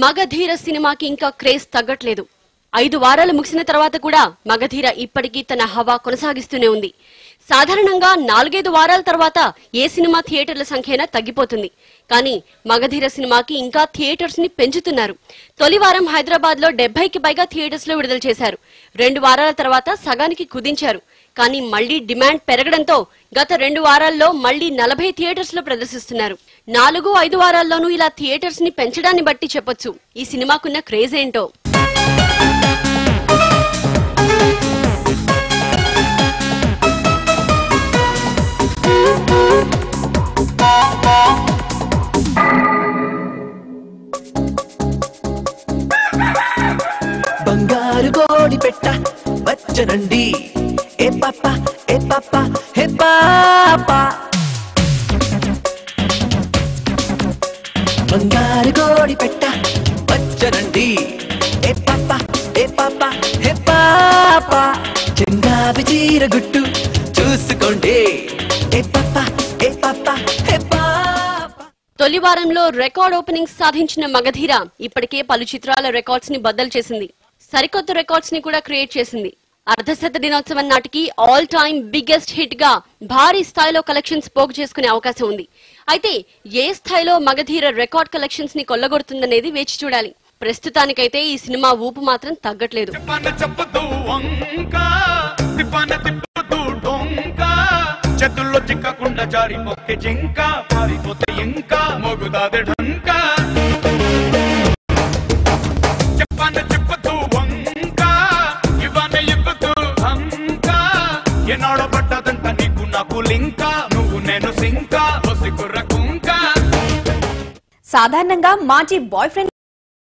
మగధీర సినిమాకి ఇంకా క్రేజ్ తగ్గట్లేదు ఐదు వారాలు ముగిసిన తర్వాత కూడా మగధీర ఇప్పటికీ తన హవా కొనసాగిస్తూనే ఉంది సాధారణంగా నాలుగైదు వారాల తర్వాత ఏ సినిమా థియేటర్ల సంఖ్యైనా తగ్గిపోతుంది కానీ మగధీర సినిమాకి ఇంకా థియేటర్స్ ని పెంచుతున్నారు తొలి వారం హైదరాబాద్ లో డెబ్బైకి పైగా థియేటర్స్ లో విడుదల చేశారు రెండు వారాల తర్వాత సగానికి కుదించారు కానీ మళ్లీ డిమాండ్ పెరగడంతో గత రెండు వారాల్లో మళ్లీ నలభై థియేటర్స్ లో ప్రదర్శిస్తున్నారు నాలుగు ఐదు వారాల్లోనూ ఇలా థియేటర్స్ ని పెంచడాన్ని బట్టి చెప్పొచ్చు ఈ సినిమాకున్న క్రేజ్ ఏంటో బంగారు కోడి పెట్ట వచ్చనండి ఏ పాప ఏ పాప హే పాప బంగారు కోడి పెట్ట వచ్చనండి ఏ పాప ఏ పాప హే పాప చెంగావి చీర గుట్టు చూసుకోండి ఏ పాప ఏ పాప హే పాప తొలి వారంలో రికార్డ్ ఓపెనింగ్స్ సాధించిన మగధీర ఇప్పటికే పలు చిత్రాల రికార్డ్స్ ని బద్దలు చేసింది సరికొత్త రికార్డ్స్ ని కూడా క్రియేట్ చేసింది అర్ధశత దినోత్సవం నాటికి ఆల్ టైమ్ బిగ్గెస్ట్ హిట్ గా భారీ స్థాయిలో కలెక్షన్స్ పోగు చేసుకునే అవకాశం ఉంది అయితే ఏ స్థాయిలో మగధీర రికార్డ్ కలెక్షన్స్ ని కొల్లగొడుతుందనేది వేచి చూడాలి ప్రస్తుతానికైతే ఈ సినిమా ఊపు మాత్రం తగ్గట్లేదు చెప్పన చెప్పదు వంక తిప్పన తిప్పుతూ డొంక చేతుల్లో చిక్కకుండా జారి మొక్కే జింక పారిపోతే ఇంకా మొగుదాది ఢంక చెప్పన చెప్పుతూ వంక ఇవన్న ఎక్కుతూ హంక ఎనాడో పట్టదంట నీకు నాకు లింక నువ్వు నేను సింక ఒసికుర్ర కుంక సాధారణంగా మాజీ బాయ్ ఫ్రెండ్